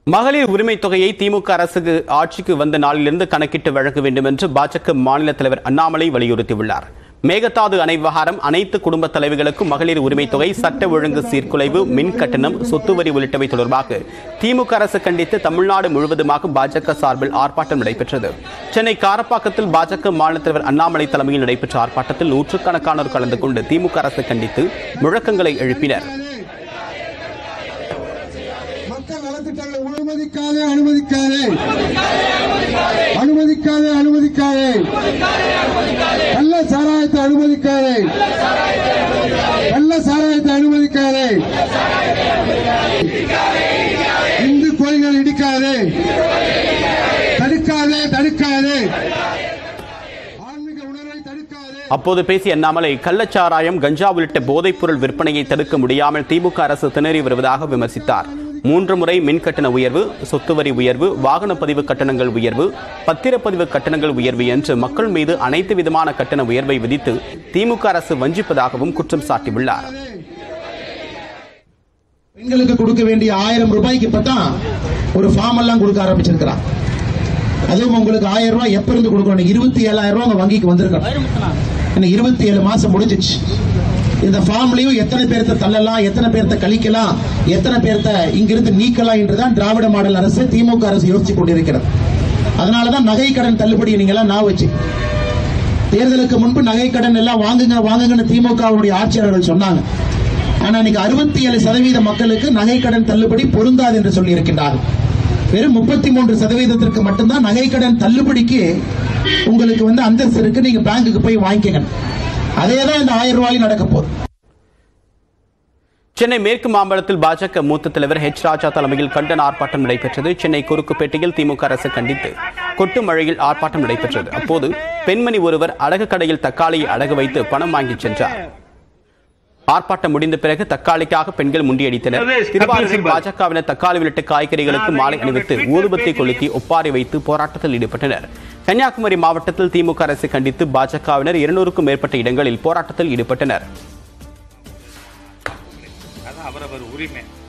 மகளிர் உரிமைத் தொகையை திமுக அரசுக்கு ஆட்சிக்கு வந்த நாளிலிருந்து கணக்கிட்டு வழங்க வேண்டும் என்று பாஜக மாநில தலைவர் அண்ணாமலை வலியுறுத்தியுள்ளார் மேகதாது அணை விவகாரம் அனைத்து குடும்ப தலைவிகளுக்கும் மகளிர் உரிமைத் தொகை சட்ட ஒழுங்கு சீர்குலைவு மின் கட்டணம் சொத்து வரி உள்ளிட்டவை தொடர்பாக திமுக அரசு கண்டித்து தமிழ்நாடு முழுவதுமாக பாஜக சார்பில் ஆர்ப்பாட்டம் நடைபெற்றது சென்னை காரப்பாக்கத்தில் பாஜக மாநில தலைவர் அண்ணாமலை தலைமையில் நடைபெற்ற ஆர்ப்பாட்டத்தில் நூற்றுக்கணக்கானோர் கலந்து கொண்டு திமுக அரசு கண்டித்து முழக்கங்களை எழுப்பினர் மக்கள் நலத்திட்டங்களை அனுமதிக்காதே அனுமதிக்காதே அனுமதிக்காதே அனுமதிக்காதே நல்ல சாராயத்தை அனுமதிக்காதே நல்ல சாராயத்தை அனுமதிக்காதே இந்து கோயில்கள் இடிக்காதே தடுக்காதே தடுக்காதே ஆன்மீக உணர்வை தடுக்காதே அப்போது பேசிய அண்ணாமலை கள்ளச்சாராயம் கஞ்சா உள்ளிட்ட போதைப்பொருள் விற்பனையை தடுக்க முடியாமல் திமுக அரசு திணறி வருவதாக விமர்சித்தார் மூன்று முறை மின் கட்டண உயர்வு சொத்து வரி உயர்வு வாகன பதிவு கட்டணங்கள் உயர்வு பத்திரப்பதிவு கட்டணங்கள் உயர்வு என்று மக்கள் மீது அனைத்து விதமான கட்டண உயர்வை விதித்து திமுக அரசு வஞ்சிப்பதாகவும் குற்றம் சாட்டியுள்ளார் பெண்களுக்கு கொடுக்க வேண்டிய ஆயிரம் ரூபாய்க்கு இப்பதான் ஒரு ஃபார்ம் எல்லாம் கொடுக்க ஆரம்பிச்சிருக்கிறான் அதுவும் உங்களுக்கு ஆயிரம் ரூபாய் எப்ப இருந்து கொடுக்கணும் இருபத்தி ஏழாயிரம் ரூபாய் உங்க வங்கிக்கு வந்திருக்கணும் இன்னும் இருபத்தி ஏழு மாசம் முடிஞ்சிச்சு இந்த ஃபார்ம்லயும் எத்தனை பேர்த்த தள்ளலாம் எத்தனை பேர்த்த கழிக்கலாம் எத்தனை பேர்த்த இங்கிருந்து நீக்கலாம் என்றுதான் திராவிட மாடல் அரசு திமுக அரசு யோசிச்சு கொண்டிருக்கிறது அதனாலதான் நகை கடன் தள்ளுபடி நீங்க எல்லாம் நான் வச்சு தேர்தலுக்கு முன்பு நகை கடன் எல்லாம் வாங்குங்க வாங்குங்கன்னு திமுகவுடைய ஆட்சியாளர்கள் சொன்னாங்க ஆனா இன்னைக்கு அறுபத்தி ஏழு சதவீத மக்களுக்கு நகை கடன் தள்ளுபடி பொருந்தாது என்று சொல்லி இருக்கின்றார்கள் வெறும் முப்பத்தி மூன்று சதவீதத்திற்கு மட்டும்தான் நகை கடன் தள்ளுபடிக்கு உங்களுக்கு வந்து அந்தஸ்து இருக்கு நீங்க பேங்குக்கு போய் வாங்கிக்கணும் அதே தான் இந்த ஆயிரம் ரூபாய் நடக்க போகுது சென்னை மேற்கு மாம்பலத்தில் பாஜக மூத்த தலைவர் ஹெச் ராஜா தலைமையில் கண்டன ஆர்ப்பாட்டம் நடைபெற்றது சென்னை குறுக்குப்பேட்டையில் திமுக அரசு கண்டித்து கொட்டு மழையில் ஆர்ப்பாட்டம் நடைபெற்றது அப்போது பெண்மணி ஒருவர் அடகு கடையில் தக்காளியை அடகு வைத்து பணம் வாங்கிச் சென்றார் ஆர்ப்பாட்டம் முடிந்த பிறகு தக்காளிக்காக பெண்கள் முண்டியடித்தனர் திருவாரூரில் பாஜகவினர் தக்காளி உள்ளிட்ட காய்கறிகளுக்கு மாலை அணிவித்து ஊதுபத்தி கொளுத்தி ஒப்பாரி வைத்து போராட்டத்தில் ஈடுபட்டனர் கன்னியாகுமரி மாவட்டத்தில் திமுக அரசை கண்டித்து பாஜகவினர் இருநூறுக்கும் மேற்பட்ட இடங்களில் போராட்டத்தில் ஈடுபட்டனர் அதான் அவரவர் உரிமை